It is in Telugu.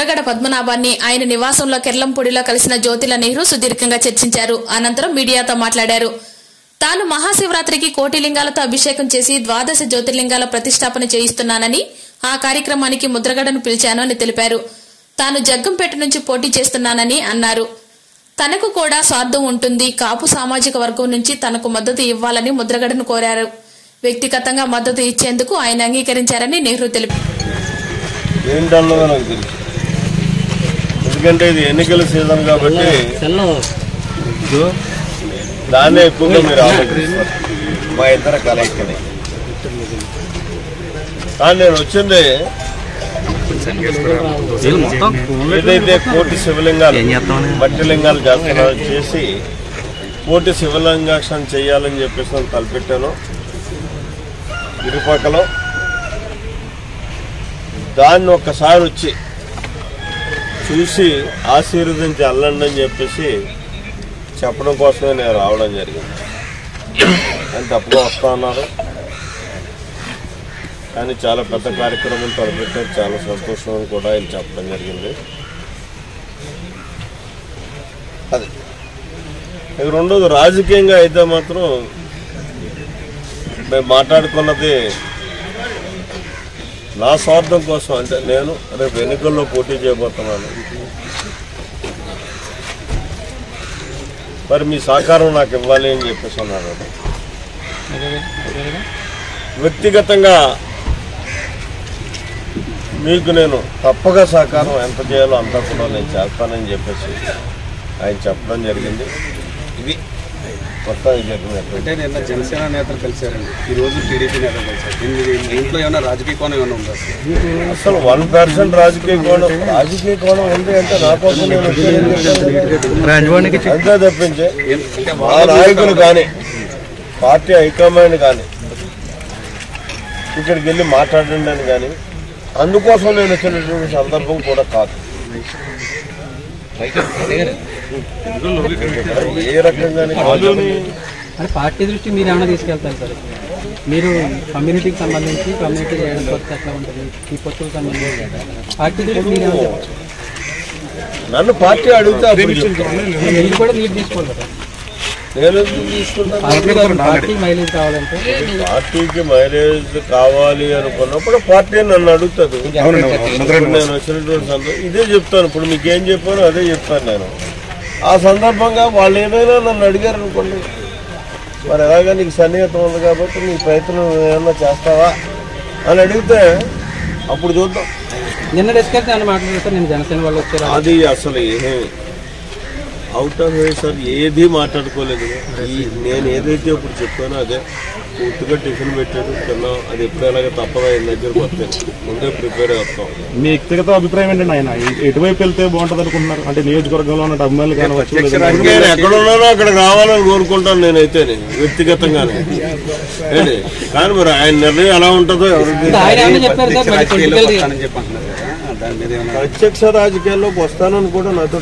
ముద్రగడ పద్మనాభాన్ని ఆయన నివాసంలో కెర్లంపూడిలో కలిసిన జ్యోతిల నెహ్రూ సుదీర్ఘంగా చర్చించారు అనంతరం మీడియాతో మాట్లాడారు తాను మహాశివరాత్రికి కోటి లింగాలతో అభిషేకం చేసి ద్వాదశ జ్యోతిర్లింగాల ప్రతిష్టాపన చేయిస్తున్నానని ఆ కార్యక్రమానికి ముద్రగడను పిలిచాను అని తెలిపారు తాను జగ్గంపేట నుంచి పోటీ చేస్తున్నానని అన్నారు తనకు కూడా స్వార్థం ఉంటుంది కాపు సామాజిక వర్గం నుంచి తనకు మద్దతు ఇవ్వాలని ముద్రగడను కోరారు వ్యక్తిగతంగా మద్దతు ఇచ్చేందుకు ఆయన అంగీకరించారని నెహ్రూ తెలిపారు ఏంటన్నదో నాకు తెలుసు ఎందుకంటే ఇది ఎన్నికల సీజన్ కాబట్టి దాన్నే ఎక్కువగా మీరు ఆలోచిస్తారు మా ఇద్దరు కలయికనే కానీ నేను వచ్చింది ఏదైతే కోటి శివలింగాలు మట్టి లింగాలు చేస్తున్నారో చేసి కోటి శివలింగాక్షరం చేయాలని చెప్పేసి నేను తలపెట్టాను ఇరుపక్కలో దాన్ని ఒక్కసారి వచ్చి చూసి ఆశీర్వదించి వెళ్ళండి అని చెప్పేసి చెప్పడం కోసమే నేను రావడం జరిగింది అని తప్పగా వస్తా అన్నారు కానీ చాలా పెద్ద కార్యక్రమం తలపెట్టారు చాలా సంతోషం అని కూడా ఆయన చెప్పడం జరిగింది అది ఇక రెండోది రాజకీయంగా అయితే మాత్రం మేము మాట్లాడుకున్నది నా స్వార్థం కోసం అంటే నేను రేపు ఎన్నికల్లో పోటీ చేయబోతున్నాను మరి మీ సహకారం నాకు ఇవ్వాలి అని చెప్పేసి అన్నారు వ్యక్తిగతంగా మీకు నేను తప్పగా సహకారం ఎంత చేయాలో అంతా కూడా నేను చేస్తానని చెప్పేసి ఆయన చెప్పడం జరిగింది ఇది మొత్తం జరిగినట్టు అంటే నిన్న జనసేన నేతలు కలిశారండి ఈ రోజు టీడీపీ నేతలు కలిశారు దీని దీంట్లో ఏమైనా రాజకీయ కోణం ఏమైనా ఉందా అసలు? అసలు వన్ పర్సెంట్ రాజకీయ కోణం రాజకీయ కోణం ఉంది అంటే నా కోసం నేను వచ్చానని చెప్పాను. అంతే తప్పించి అంటే మా నాయకులు కానీ పార్టీ హైకమాండ్ కానీ ఇక్కడికి వెళ్ళి మాట్లాడండి అని కానీ అందుకోసం నేను వచ్చినటువంటి సందర్భం కూడా కాదు ఏ రకంగానే కాదు. మరి పార్టీ దృష్టి మీరు ఏమైనా తీసుకెళ్తారు సార్ మీరు కమ్యూనిటీకి సంబంధించి కమ్యూనిటీ చేయడం కొత్త ఎట్లా ఉంటుంది ఈ పొత్తులకు సంబంధించి పార్టీ దృష్టి మీరు ఏమైనా చెప్పండి. నన్ను పార్టీ అడిగితే అప్పుడు చెప్తాను. మీరు కూడా మీరు తీసుకోవాలి కదా నేను ఎందుకు తీసుకుంటాను పార్టీ పార్టీ మైలేజ్ కావాలంటే పార్టీకి మైలేజ్ కావాలి అనుకున్నప్పుడు పార్టీ నన్ను అడుగుతుంది ఇప్పుడు నేను వచ్చినటువంటి సందర్భం ఇదే చెప్తాను ఇప్పుడు మీకు ఏం చెప్పానో అదే చెప్తాను నేను ఆ సందర్భంగా వాళ్ళు ఏదైనా నన్ను అడిగారు అనుకోండి మరి ఎలాగా నీకు సన్నిహితం ఉంది కాబట్టి నీ ప్రయత్నం ఏమన్నా చేస్తావా అని అడిగితే అప్పుడు చూద్దాం నిన్న డిస్కస్ ఏమైనా మాట్లాడారు సార్ నేను జనసేన వాళ్ళు వచ్చారు అది అసలు ఏ అవుట్ ఆఫ్ సార్ ఏది మాట్లాడుకోలేదు ఈ నేను ఏదైతే ఇప్పుడు చెప్పానో అదే పూర్తిగా టిఫిన్ పెట్టాడు తిన్నాం అది ఎప్పుడు ఎలాగ తప్పగా ఆయన దగ్గరకు వస్తాను ముందే ప్రిపేర్ అవుతాం మీ వ్యక్తిగత అభిప్రాయం ఏంటండి ఆయన ఎటువైపు వెళ్తే బాగుంటుంది అనుకుంటున్నారు అంటే నియోజకవర్గంలో ఉన్న అమ్మాయిలు కావచ్చు లేదా నేను ఎక్కడ ఉన్నానో అక్కడ రావాలని కోరుకుంటాను నేనైతే వ్యక్తిగతంగానే ఏంటి కానీ మరి ఆయన నిర్ణయం ఎలా ఉంటుందో ఎవరికి ఆయన ఏమైనా చెప్పారు సార్ మరి రాజకీయాల్లోకి పొలిటికల్ వస్తానని చెప్పి అంటున్నారు కదా దాని మీద ఏమైనా ప్రత్యక్ష రాజకీయాల్లోకి వస్తానని కూడా నాతో